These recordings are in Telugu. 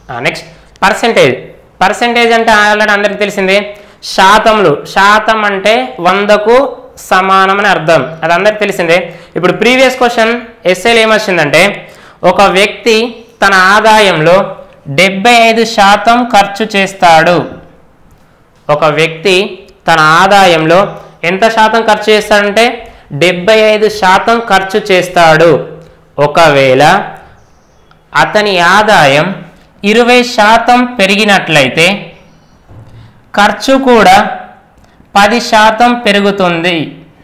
నెక్స్ట్ పర్సెంటేజ్ పర్సెంటేజ్ అంటే ఆల్రెడీ అందరికీ తెలిసిందే శాతములు శాతం అంటే వందకు సమానం అని అర్థం అది అందరికి తెలిసిందే ఇప్పుడు ప్రీవియస్ క్వశ్చన్ ఎస్ఏలు ఏమొచ్చిందంటే ఒక వ్యక్తి తన ఆదాయంలో డెబ్బై ఐదు శాతం ఖర్చు చేస్తాడు ఒక వ్యక్తి తన ఆదాయంలో ఎంత శాతం ఖర్చు చేస్తాడంటే డెబ్బై ఐదు శాతం ఖర్చు చేస్తాడు ఒకవేళ అతని ఆదాయం ఇరవై శాతం పెరిగినట్లయితే ఖర్చు కూడా పది శాతం పెరుగుతుంది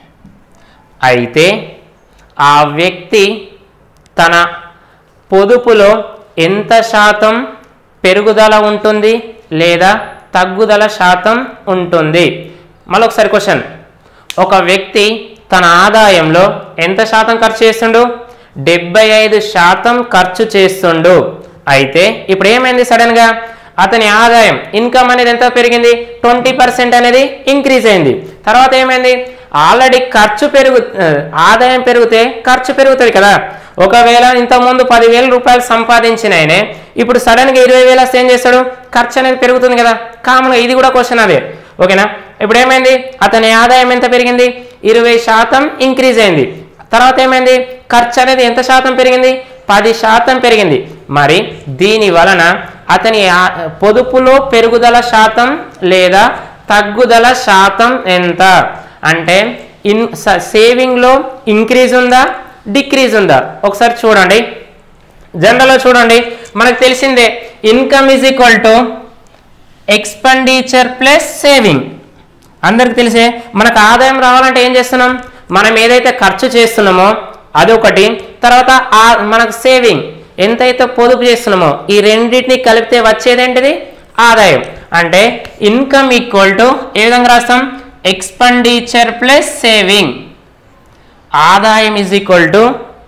అయితే ఆ వ్యక్తి తన పొదుపులో ఎంత శాతం పెరుగుదల ఉంటుంది లేదా తగ్గుదల శాతం ఉంటుంది మళ్ళొకసారి క్వశ్చన్ ఒక వ్యక్తి తన ఆదాయంలో ఎంత శాతం ఖర్చు చేస్తుండు డెబ్బై ఐదు శాతం ఖర్చు చేస్తుండు అయితే ఇప్పుడు ఏమైంది సడన్గా అతని ఆదాయం ఇన్కమ్ అనేది ఎంత పెరిగింది ట్వంటీ పర్సెంట్ అనేది ఇంక్రీజ్ అయింది తర్వాత ఏమైంది ఆల్రెడీ ఖర్చు పెరుగు ఆ, ఆదాయం పెరిగితే ఖర్చు పెరుగుతుంది కదా ఒకవేళ ఇంతకుముందు పదివేల రూపాయలు సంపాదించిన ఆయనే ఇప్పుడు సడన్గా ఇరవై వేలు వస్తే ఏం చేస్తాడు ఖర్చు అనేది పెరుగుతుంది కదా కామన్గా ఇది కూడా క్వశ్చన్ అదే ఓకేనా ఇప్పుడు ఏమైంది అతని ఆదాయం ఎంత పెరిగింది ఇరవై శాతం ఇంక్రీజ్ అయింది తర్వాత ఏమైంది ఖర్చు అనేది ఎంత శాతం పెరిగింది పది శాతం పెరిగింది మరి దీని వలన అతని ఆ- పొదుపులో పెరుగుదల శాతం లేదా తగ్గుదల శాతం ఎంత అంటే ఇన్ స- సేవింగ్లో ఇంక్రీజ్ ఉందా డిక్రీజ్ ఉందా ఒకసారి చూడండి జనరల్గా చూడండి మనకు తెలిసిందే income is equal to expenditure plus saving అందరికి తెలిసే మనకు ఆదాయం రావాలంటే ఏం చేస్తున్నాం మనం ఏదైతే ఖర్చు చేస్తున్నామో అదొకటి తర్వాత ఆ మనకు సేవింగ్ ఎంతైతే పొదుపు చేస్తున్నామో ఈ రెండింటిని కలిపితే వచ్చేదేంటిది ఆదాయం అంటే ఇన్కమ్ ఈక్వల్ టు ఏ విధంగా రాస్తాం ఎక్స్పెండిచర్ ప్లస్ సేవింగ్ ఆదాయం ఈజ్ ఈక్వల్ టు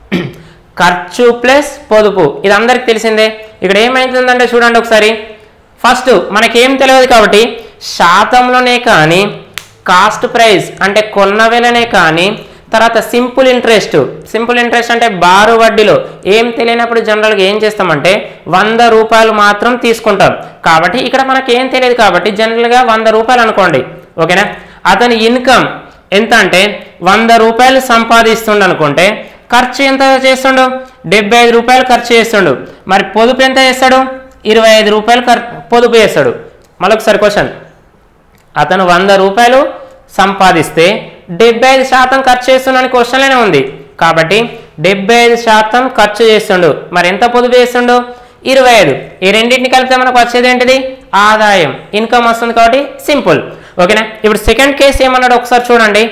ఖర్చు ప్లస్ పొదుపు ఇది అందరికి తెలిసిందే ఇక్కడ ఏమైతుందంటే చూడండి ఒకసారి ఫస్ట్ మనకేం తెలియదు కాబట్టి శాతంలోనే కానీ కాస్ట్ ప్రైస్ అంటే కొన్న వేలనే కానీ తర్వాత సింపుల్ ఇంట్రెస్ట్ సింపుల్ ఇంట్రెస్ట్ అంటే బారు వడ్డీలో ఏం తెలియనప్పుడు జనరల్గా ఏం చేస్తామంటే వంద రూపాయలు మాత్రం తీసుకుంటాం కాబట్టి ఇక్కడ మనకి ఏం తెలియదు కాబట్టి జనరల్గా వంద రూపాయలు అనుకోండి ఓకేనా అతని ఇన్కమ్ ఎంత అంటే వంద రూపాయలు సంపాదిస్తుండు అనుకుంటే ఖర్చు ఎంత చేస్తుండు డెబ్బై ఐదు రూపాయలు ఖర్చు చేస్తుండు మరి పొదుపు ఎంత చేస్తాడు ఇరవై ఐదు రూపాయలు ఖర్ పొదుపు చేస్తాడు మరొకసారి క్వశ్చన్ అతను వంద రూపాయలు సంపాదిస్తే డెబ్బై ఐదు శాతం ఖర్చు చేస్తున్నాను క్వశ్చన్లోనే ఉంది కాబట్టి డెబ్బై ఐదు శాతం ఖర్చు చేస్తుండు మరి ఎంత పొదుపు చేస్తుండు ఇరవై ఐదు ఈ రెండింటిని కలిపితే మనకు వచ్చేది ఏంటిది ఆదాయం ఇన్కమ్ వస్తుంది కాబట్టి సింపుల్ ఓకేనా ఇప్పుడు సెకండ్ కేసు ఏమన్నాడు ఒకసారి చూడండి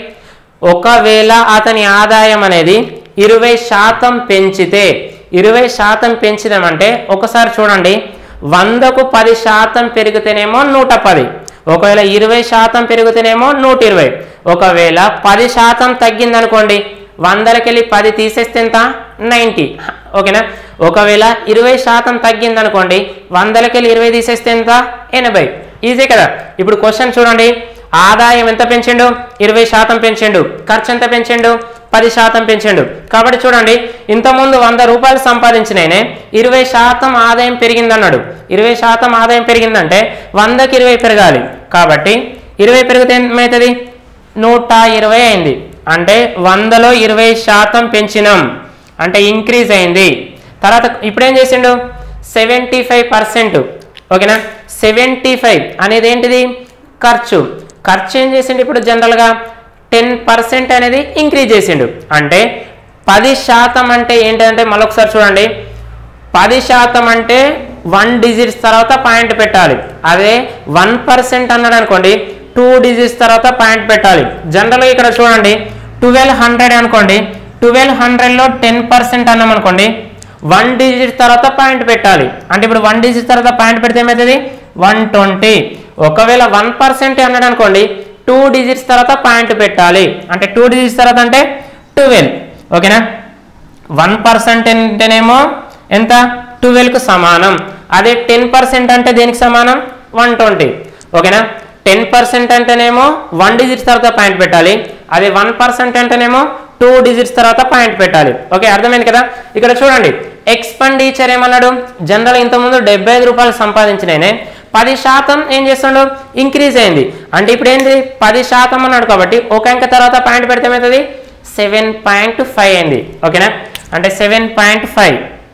ఒకవేళ అతని ఆదాయం అనేది ఇరవై శాతం పెంచితే ఇరవై శాతం పెంచిదామంటే ఒకసారి చూడండి వందకు పది శాతం పెరిగితేనేమో నూట పది ఒకవేళ ఇరవై శాతం పెరిగితేనేమో నూట ఇరవై ఒకవేళ పది శాతం తగ్గిందనుకోండి వందలకెళ్ళి పది తీసేస్తే ఎంత నైంటీ ఓకేనా ఒకవేళ ఇరవై శాతం తగ్గిందనుకోండి వందలకెళ్ళి ఇరవై తీసేస్తే ఎంత ఎనభై ఈజీ కదా ఇప్పుడు క్వశ్చన్ చూడండి ఆదాయం ఎంత పెంచిండు ఇరవై శాతం పెంచిండు ఖర్చు ఎంత పెంచిండు పది శాతం పెంచిండు కాబట్టి చూడండి ఇంతకుముందు వంద రూపాయలు సంపాదించిననే ఇరవై శాతం ఆదాయం పెరిగిందన్నాడు ఇరవై శాతం ఆదాయం పెరిగిందంటే వందకి ఇరవై పెరగాలి కాబట్టి ఇరవై పెరిగితే ఏమవుతుంది నూట ఇరవై అయింది అంటే వందలో ఇరవై శాతం పెంచినాం అంటే ఇంక్రీజ్ అయింది తర్వాత ఇప్పుడేం చేసిండు సెవెంటీ ఫైవ్ పర్సెంట్ ఓకేనా సెవెంటీ ఫైవ్ అనేది ఏంటిది ఖర్చు ఖర్చు ఏం చేసిండు ఇప్పుడు జనరల్గా టెన్ పర్సెంట్ అనేది ఇంక్రీజ్ చేసిండు అంటే పది శాతం అంటే ఏంటంటే మరొకసారి చూడండి పది శాతం అంటే వన్ డిజిట్స్ తర్వాత పాయింట్ పెట్టాలి అదే వన్ పర్సెంట్ అన్నాడు అనుకోండి టూ డిజిట్స్ తర్వాత పాయింట్ పెట్టాలి జనరల్గా ఇక్కడ చూడండి ట్వెల్వ్ హండ్రెడ్ అనుకోండి ట్వెల్వ్ హండ్రెడ్లో టెన్ పర్సెంట్ అన్నాం అనుకోండి వన్ డిజిట్ తర్వాత పాయింట్ పెట్టాలి అంటే ఇప్పుడు వన్ డిజిట్ తర్వాత పాయింట్ పెడితే ఏమవుతుంది వన్ ట్వంటీ ఒకవేళ వన్ పర్సెంట్ అన్నాడు అనుకోండి టూ డిజిట్స్ తర్వాత పాయింట్ పెట్టాలి అంటే టూ డిజిట్స్ తర్వాత అంటే ట్వెల్వ్ ఓకేనా వన్ పర్సెంట్ అంటేనేమో ఎంత ట్వెల్వ్కి సమానం అదే టెన్ పర్సెంట్ అంటే దేనికి సమానం వన్ ట్వంటీ ఓకేనా టెన్ పర్సెంట్ అంటేనేమో వన్ డిజిట్ తర్వాత పాయింట్ పెట్టాలి అదే వన్ పర్సెంట్ అంటేనేమో టూ డిజిట్స్ తర్వాత పాయింట్ పెట్టాలి ఓకే అర్థమైంది కదా ఇక్కడ చూడండి ఎక్స్పెండిచర్ ఏమన్నాడు జనరల్ ఇంతకుముందు డెబ్బై ఐదు రూపాయలు సంపాదించిననే పది శాతం ఏం చేస్తుండు ఇంక్రీజ్ అయింది అంటే ఇప్పుడు ఏంది పది శాతం అన్నాడు కాబట్టి ఒక అంక తర్వాత పాయింట్ పెడితే ఏమవుతుంది సెవెన్ పాయింట్ ఫైవ్ అయింది ఓకేనా అంటే seven point five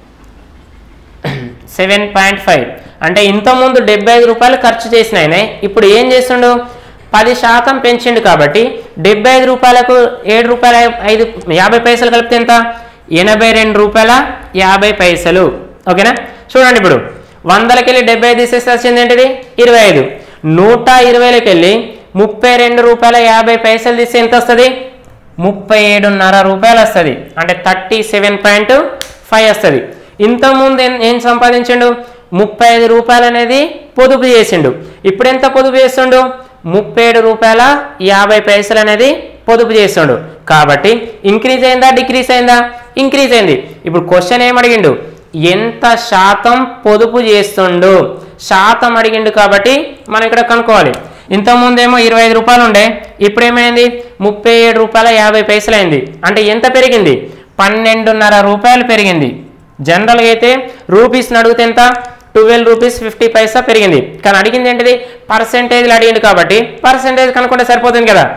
seven point five అంటే ఇంతకుముందు డెబ్బై ఐదు రూపాయలు ఖర్చు చేసిన ఆయన ఇప్పుడు ఏం చేస్తుండు పది శాతం పెంచిండు కాబట్టి డెబ్బై ఐదు రూపాయలకు ఏడు రూపాయల ఐదు యాభై పైసలు కలిపితే ఎంత ఎనభై రెండు రూపాయల యాభై పైసలు ఓకేనా చూడండి ఇప్పుడు వందలకి వెళ్ళి డెబ్బై ఐదు తీసేస్తే వచ్చింది ఏంటిది ఇరవై ఐదు నూట ఇరవైలకి వెళ్ళి ముప్పై రెండు రూపాయల యాభై పైసలు తీస్తే ఎంత వస్తుంది ముప్పై ఏడున్నర రూపాయలు వస్తుంది అంటే థర్టీ సెవెన్ పాయింట్ ఫైవ్ వస్తుంది ఇంతకుముందు ఏం ఏం సంపాదించిండు ముప్పై ఐదు రూపాయలు అనేది పొదుపు చేసిండు ఇప్పుడు ఎంత పొదుపు చేస్తుండు ముప్పై ఏడు రూపాయల యాభై పైసలు అనేది పొదుపు చేస్తుండు కాబట్టి ఇంక్రీజ్ అయిందా డిక్రీజ్ అయిందా ఇంక్రీజ్ అయింది ఇప్పుడు క్వశ్చన్ ఏం అడిగిండు ఎంత శాతం పొదుపు చేస్తుండు శాతం అడిగిండు కాబట్టి మనం ఇక్కడ కనుక్కోవాలి ఇంతకుముందేమో ఇరవై ఐదు రూపాయలు ఉండే ఇప్పుడు ఏమైంది ముప్పై ఏడు రూపాయల యాభై పైసలు అయింది అంటే ఎంత పెరిగింది పన్నెండున్నర రూపాయలు పెరిగింది జనరల్గా అయితే రూపీస్ని అడిగితే ఎంత ట్వెల్వ్ రూపీస్ ఫిఫ్టీ పైసా పెరిగింది కానీ అడిగింది ఏంటిది పర్సెంటేజ్లు అడిగింది కాబట్టి పర్సెంటేజ్ కనుక్కుంటే సరిపోతుంది కదా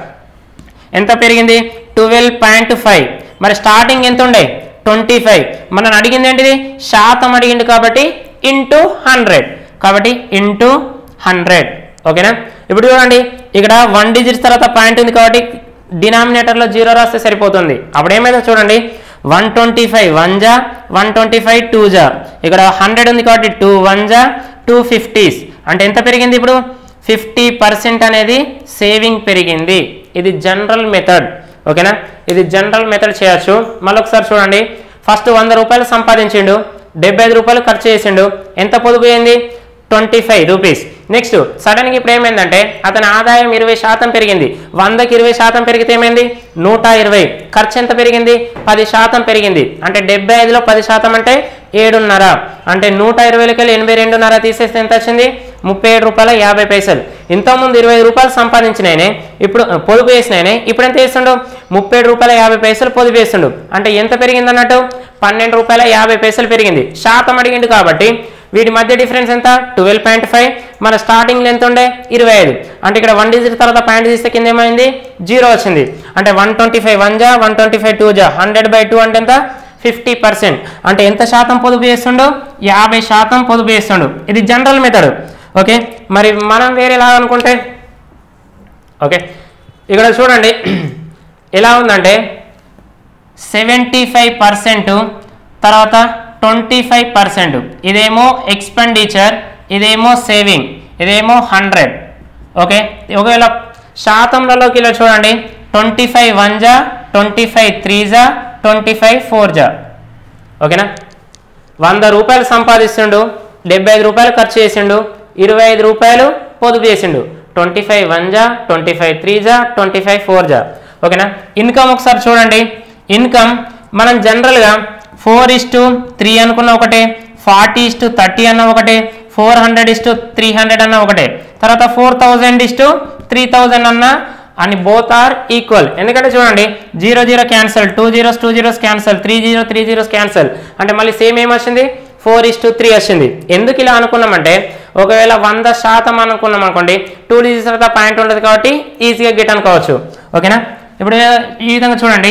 ఎంత పెరిగింది ట్వెల్వ్ పాయింట్ ఫైవ్ మరి స్టార్టింగ్ ఎంత ఉండే ట్వంటీ ఫైవ్ మనం అడిగింది ఏంటిది శాతం అడిగింది కాబట్టి ఇంటూ హండ్రెడ్ కాబట్టి ఇంటూ హండ్రెడ్ ఓకేనా ఇప్పుడు చూడండి ఇక్కడ వన్ డిజిట్స్ తర్వాత పాయింట్ ఉంది కాబట్టి డినామినేటర్లో జీరో రాస్తే సరిపోతుంది అప్పుడు ఏమైందో చూడండి వన్ ట్వంటీ ఫైవ్ వన్ జా వన్ ట్వంటీ ఫైవ్ టూ జా ఇక్కడ హండ్రెడ్ ఉంది కాబట్టి టూ వన్ జా టూ ఫిఫ్టీస్ అంటే ఎంత పెరిగింది ఇప్పుడు ఫిఫ్టీ పర్సెంట్ అనేది సేవింగ్ పెరిగింది ఇది జనరల్ మెథడ్ ఓకేనా ఇది జనరల్ మెథడ్ చేయొచ్చు మళ్ళీ ఒకసారి చూడండి ఫస్ట్ వంద రూపాయలు సంపాదించిండు డెబ్బై ఐదు రూపాయలు ఖర్చు చేసిండు ఎంత పొదుపు అయింది ట్వంటీ ఫైవ్ రూపీస్ నెక్స్ట్ సడన్గా ఇప్పుడు ఏమైందంటే అతని ఆదాయం ఇరవై శాతం పెరిగింది వందకి ఇరవై శాతం పెరిగితే ఏమైంది నూట ఇరవై ఖర్చు ఎంత పెరిగింది పది శాతం పెరిగింది అంటే డెబ్బై ఐదులో పది శాతం అంటే ఏడున్నర అంటే నూట ఇరవైలకి వెళ్ళి ఎనభై రెండున్నర తీసేస్తే ఎంత వచ్చింది ముప్పై ఏడు రూపాయల యాభై పైసలు ఇంతకుముందు ఇరవై ఐదు రూపాయలు సంపాదించినాయనే ఇప్పుడు పొదుపు చేసినాయనే ఇప్పుడు ఎంత చేస్తుండు ముప్పై ఏడు రూపాయల యాభై పైసలు పొదుపు చేస్తుండు అంటే ఎంత పెరిగింది అన్నట్టు పన్నెండు రూపాయల యాభై పైసలు పెరిగింది శాతం అడిగిండు కాబట్టి వీటి మధ్య డిఫరెన్స్ ఎంత ట్వెల్వ్ పాయింట్ ఫైవ్ మన స్టార్టింగ్లో ఎంత ఉండే ఇరవై ఐదు అంటే ఇక్కడ వన్ డిజిట్ తర్వాత పాయింట్ తీస్తే కింద ఏమైంది జీరో వచ్చింది అంటే వన్ ట్వంటీ ఫైవ్ వన్ జా వన్ ట్వంటీ ఫైవ్ టూ జా హండ్రెడ్ బై టూ అంటే ఎంత ఫిఫ్టీ పర్సెంట్ అంటే ఎంత శాతం పొదుపు చేస్తుండో యాభై శాతం పొదుపు చేస్తుండు ఇది జనరల్ మెథడ్ ఓకే మరి మనం వేరేలా అనుకుంటే ఓకే ఇక్కడ చూడండి ఎలా ఉందంటే సెవెంటీ ఫైవ్ పర్సెంట్ తర్వాత ట్వంటీ ఫైవ్ పర్సెంట్ ఇదేమో ఎక్స్పెండిచర్ ఇదేమో సేవింగ్ ఇదేమో హండ్రెడ్ ఓకే ఒకవేళ శాతంలలోకి ఇలా చూడండి ట్వంటీ ఫైవ్ వన్ జా ట్వంటీ ఫైవ్ త్రీ జా ట్వంటీ ఫైవ్ ఫోర్ జా ఓకేనా వంద రూపాయలు సంపాదిస్తుండు డెబ్బై ఐదు రూపాయలు ఖర్చు చేసిండు ఇరవై ఐదు రూపాయలు పొదుపు చేసిండు ట్వంటీ ఫైవ్ వన్ జా ట్వంటీ ఫైవ్ త్రీ జా ట్వంటీ ఫైవ్ ఫోర్ జా ఓకేనా ఇన్కమ్ ఒకసారి చూడండి ఇన్కమ్ మనం జనరల్గా ఫోర్ ఇస్ టు త్రీ అనుకున్న ఒకటే ఫార్టీ ఇస్ టు థర్టీ అన్న ఒకటే four hundred is to three hundred అన్న ఒకటే తర్వాత four thousand is to three thousand అన్న అని బోత్ ఆర్ ఈక్వల్ ఎందుకంటే చూడండి zero zero cancel two zeros two zeros cancel three zero three zeros cancel అంటే మళ్ళీ సేమ్ ఏం వచ్చింది ఫోర్ ఇస్ టు త్రీ వచ్చింది ఎందుకు ఇలా అనుకున్నామంటే ఒకవేళ వంద శాతం అనుకున్నాం అనుకోండి టూ డిజిట్స్ తర్వాత పాయింట్ ఉండదు కాబట్టి ఈజీగా గెట్ అనుకోవచ్చు ఓకేనా ఇప్పుడు ఈ విధంగా చూడండి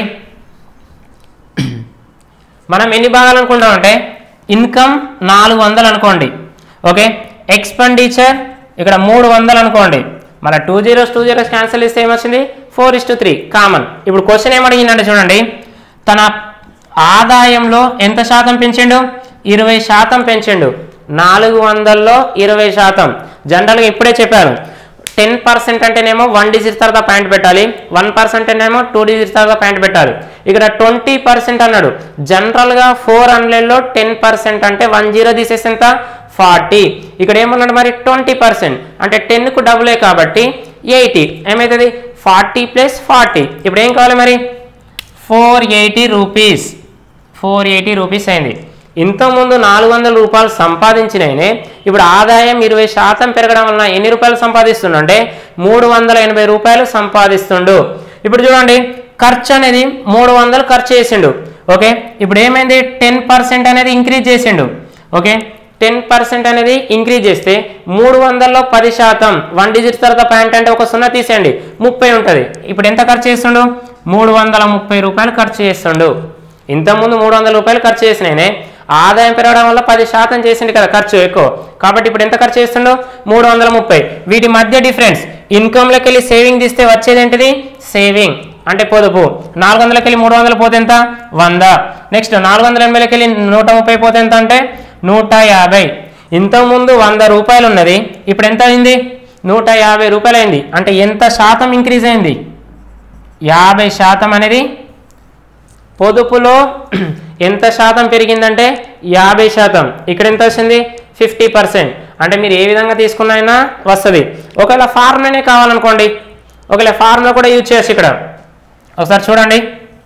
మనం ఎన్ని భాగాలు అనుకుంటామంటే ఇన్కమ్ నాలుగు వందలు అనుకోండి ఓకే ఎక్స్పెండిచర్ ఇక్కడ మూడు వందలు అనుకోండి మళ్ళీ two zeros two zeros cancel ఇస్తే ఏమొచ్చింది four is to three common ఇప్పుడు క్వశ్చన్ ఏమడిగిందంటే చూడండి తన ఆదాయంలో ఎంత శాతం పెంచిండు ఇరవై శాతం పెంచిండు నాలుగు వందల్లో ఇరవై శాతం జనరల్గా ఇప్పుడే చెప్పాను టెన్ పర్సెంట్ అంటేనేమో వన్ డిజిట్ తర్వాత పాయింట్ పెట్టాలి వన్ పర్సెంట్ ఏమో టూ డిజిట్ తర్వాత పాయింట్ పెట్టాలి ఇక్కడ ట్వంటీ పర్సెంట్ అన్నాడు జనరల్గా ఫోర్ హండ్రెడ్లో టెన్ పర్సెంట్ అంటే వన్ జీరో తీసేసి ఎంత ఫార్టీ ఇక్కడ ఏమన్నాడు మరి ట్వంటీ పర్సెంట్ అంటే టెన్కు డబులే కాబట్టి ఎయిటీ ఏమవుతుంది ఫార్టీ ప్లస్ ఫార్టీ ఇప్పుడు ఏం కావాలి మరి four eighty rupees four eighty rupees అయింది ఇంతకుముందు నాలుగు వందల రూపాయలు సంపాదించిననే ఇప్పుడు ఆదాయం ఇరవై శాతం పెరగడం వలన ఎన్ని రూపాయలు సంపాదిస్తుండు అంటే మూడు వందల ఎనభై రూపాయలు సంపాదిస్తుండు ఇప్పుడు చూడండి ఖర్చు అనేది మూడు వందలు ఖర్చు చేసిండు ఓకే ఇప్పుడు ఏమైంది టెన్ పర్సెంట్ అనేది ఇంక్రీజ్ చేసిండు ఓకే టెన్ పర్సెంట్ అనేది ఇంక్రీజ్ చేస్తే మూడు వందల్లో పది శాతం వన్ డిజిట్ తర్వాత పాయింట్ అంటే ఒక సున్నా తీసేయండి ముప్పై ఉంటుంది ఇప్పుడు ఎంత ఖర్చు చేస్తుండు మూడు వందల ముప్పై రూపాయలు ఖర్చు చేస్తుండు ఇంతకుముందు మూడు వందల రూపాయలు ఖర్చు చేసినాయనే ఆదాయం పెరగడం వల్ల పది శాతం చేసిండు కదా ఖర్చు ఎక్కువ కాబట్టి ఇప్పుడు ఎంత ఖర్చు చేస్తుండో మూడు వందల ముప్పై వీటి మధ్య డిఫరెన్స్ ఇన్కమ్లోకి వెళ్ళి సేవింగ్ తీస్తే వచ్చేది ఏంటిది సేవింగ్ అంటే పొదుపు నాలుగు వందలకి వెళ్ళి మూడు వందలు పోతే ఎంత వంద నెక్స్ట్ నాలుగు వందల ఎనభైకి వెళ్ళి నూట ముప్పై పోతే ఎంత అంటే నూట యాభై ఇంతకుముందు వంద రూపాయలు ఉన్నది ఇప్పుడు ఎంత అయింది నూట యాభై రూపాయలు అయింది అంటే ఎంత శాతం ఇంక్రీజ్ అయింది యాభై శాతం అనేది పొదుపులో ఎంత శాతం పెరిగిందంటే యాభై శాతం ఇక్కడ ఎంత వచ్చింది ఫిఫ్టీ పర్సెంట్ అంటే మీరు ఏ విధంగా తీసుకున్నైనా వస్తుంది ఒకవేళ ఫార్ములానే కావాలనుకోండి ఒకవేళ ఫార్ములా కూడా యూజ్ చేయొచ్చు ఇక్కడ ఒకసారి చూడండి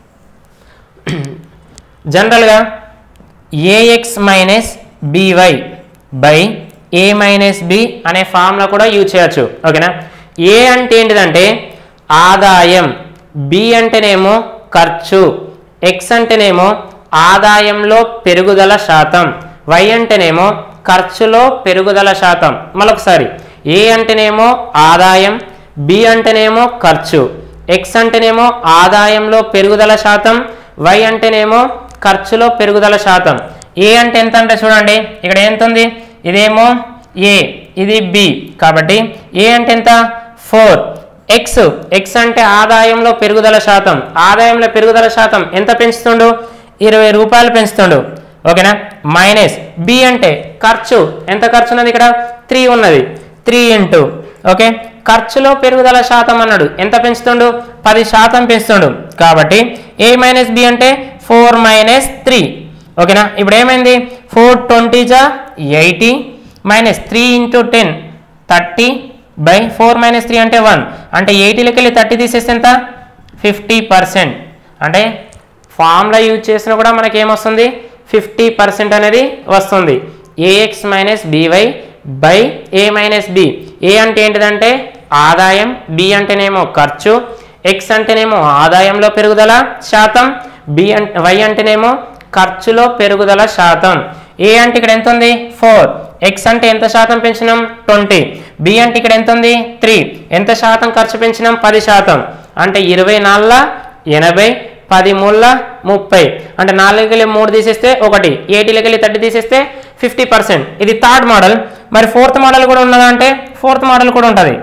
జనరల్గా AX minus BY by A minus B అనే ఫార్ములా కూడా యూజ్ చేయొచ్చు ఓకేనా ఏ అంటే ఏంటిదంటే ఆదాయం బి అంటేనేమో ఖర్చు ఎక్స్ అంటేనేమో ఆదాయంలో పెరుగుదల శాతం వై అంటేనేమో ఖర్చులో పెరుగుదల శాతం మరొకసారి ఏ అంటేనేమో ఆదాయం బి అంటేనేమో ఖర్చు ఎక్స్ అంటేనేమో ఆదాయంలో పెరుగుదల శాతం వై అంటేనేమో ఖర్చులో పెరుగుదల శాతం ఏ అంటే ఎంత అంటే చూడండి ఇక్కడ ఎంత ఉంది ఇదేమో ఏ ఇది బి కాబట్టి ఏ అంటే ఎంత ఫోర్ ఎక్స్ ఎక్స్ అంటే ఆదాయంలో పెరుగుదల శాతం ఆదాయంలో పెరుగుదల శాతం ఎంత పెంచుతుండు ఇరవై రూపాయలు పెంచుతుండు ఓకేనా మైనస్ బి అంటే ఖర్చు ఎంత ఖర్చు ఉన్నది ఇక్కడ త్రీ ఉన్నది త్రీ ఇంటూ ఓకే ఖర్చులో పెరుగుదల శాతం అన్నాడు ఎంత పెంచుతుండు పది శాతం పెంచుతుండు కాబట్టి ఏ మైనస్ బి అంటే ఫోర్ మైనస్ త్రీ ఓకేనా ఇప్పుడు ఏమైంది ఫోర్ ట్వంటీ జా eighty minus three into ten thirty by four minus three అంటే వన్ అంటే ఎయిటీలోకి వెళ్ళి థర్టీ తీసేస్తే ఎంత ఫిఫ్టీ పర్సెంట్ అంటే ఫార్ములా యూజ్ చేసినా కూడా మనకి ఏమొస్తుంది ఫిఫ్టీ పర్సెంట్ అనేది వస్తుంది AX minus BY by A minus B A అంటే ఏంటిదంటే ఆదాయం బి అంటేనేమో ఖర్చు ఎక్స్ అంటేనేమో ఆదాయంలో పెరుగుదల శాతం బి అంటే వై అంటేనేమో ఖర్చులో పెరుగుదల శాతం ఏ అంటే ఇక్కడ ఎంత ఉంది ఫోర్ ఎక్స్ అంటే ఎంత శాతం పెంచినాం ట్వంటీ బి అంటే ఇక్కడ ఎంత ఉంది త్రీ ఎంత శాతం ఖర్చు పెంచినాం పది శాతం అంటే ఇరవై నాలుగుల ఎనభై పది మూడుల ముప్పై అంటే నాలుగుకి వెళ్ళి మూడు తీసేస్తే ఒకటి ఎయిటీలకి వెళ్ళి థర్టీ తీసేస్తే ఫిఫ్టీ పర్సెంట్ ఇది థర్డ్ మోడల్ మరి ఫోర్త్ మోడల్ కూడా ఉన్నదా అంటే ఫోర్త్ మోడల్ కూడా ఉంటుంది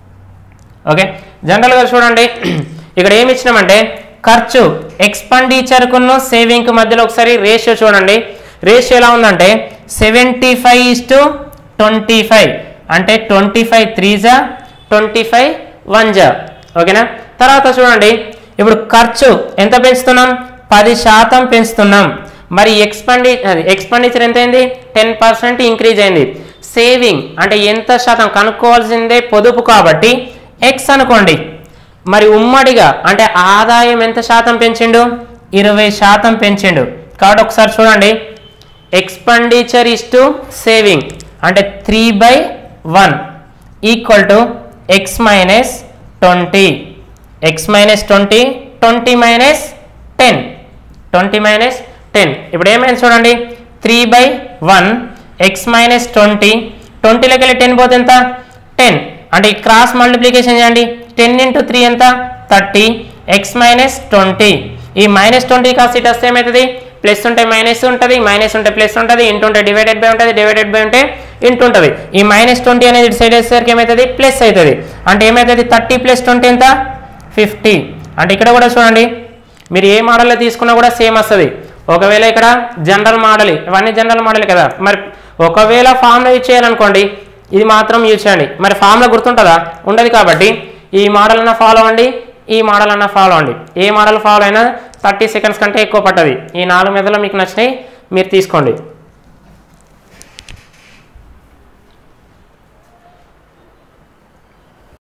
ఓకే జనరల్గా చూడండి ఇక్కడ ఏమి ఇచ్చినామంటే ఖర్చు ఎక్స్పెండిచర్కును సేవింగ్కి మధ్యలో ఒకసారి రేషియో చూడండి రేషియో ఎలా ఉందంటే seventy five is to twenty five అంటే ట్వంటీ ఫైవ్ త్రీ జా ట్వంటీ ఫైవ్ వన్ జా ఓకేనా తర్వాత చూడండి ఇప్పుడు ఖర్చు ఎంత పెంచుతున్నాం పది శాతం పెంచుతున్నాం మరి ఎక్స్పెండి ఎక్స్పెండిచర్ ఎంత అయింది టెన్ పర్సెంట్ ఇంక్రీజ్ అయింది సేవింగ్ అంటే ఎంత శాతం కనుక్కోవాల్సిందే పొదుపు కాబట్టి ఎక్స్ అనుకోండి మరి ఉమ్మడిగా అంటే ఆదాయం ఎంత శాతం పెంచిండు ఇరవై శాతం పెంచిండు కాబట్టి ఒకసారి చూడండి ఎక్స్పెండిచర్ ఇస్ టు సేవింగ్ అంటే three by one equal to X minus twenty X minus twenty twenty minus ten twenty minus ten ఇప్పుడు ఏమైంది చూడండి three by one X minus twenty ట్వంటీలోకి వెళ్ళి టెన్ పోతే ఎంత టెన్ అంటే ఈ క్రాస్ మల్టిప్లికేషన్ చేయండి టెన్ ఇంటూ త్రీ ఎంత థర్టీ ఎక్స్ మైనస్ ట్వంటీ ఈ మైనస్ ట్వంటీ కాస్ట్ ఇటు వస్తే ఏమవుతుంది ప్లస్ ఉంటే మైనస్ ఉంటుంది మైనస్ ఉంటే ప్లస్ ఉంటుంది ఇంటూ ఉంటే డివైడెడ్ బై ఉంటుంది డివైడెడ్ బై ఉంటే ఇంటూ ఉంటుంది ఈ మైనస్ ట్వంటీ అనేది ఇటు సైడ్ వేసేసరికి ఏమవుతుంది ప్లస్ అవుతుంది అంటే ఏమవుతుంది థర్టీ ప్లస్ ట్వంటీ ఎంత ఫిఫ్టీ అంటే ఇక్కడ కూడా చూడండి మీరు ఏ మోడల్లో తీసుకున్నా కూడా సేమ్ వస్తుంది ఒకవేళ ఇక్కడ జనరల్ మోడల్ ఇవన్నీ జనరల్ మోడల్ కదా మరి ఒకవేళ ఫామ్లో యూజ్ చేయాలనుకోండి ఇది మాత్రం యూజ్ చేయండి మరి ఫామ్లో గుర్తుంటుందా ఉండదు కాబట్టి ఈ మోడల్ అన్న ఫాలో అవ్వండి ఈ మోడల్ అన్న ఫాలో అవ్వండి ఏ మోడల్ ఫాలో అయినా థర్టీ సెకండ్స్ కంటే ఎక్కువ పట్టది ఈ నాలుగు మెదలు మీకు నచ్చినాయి మీరు తీసుకోండి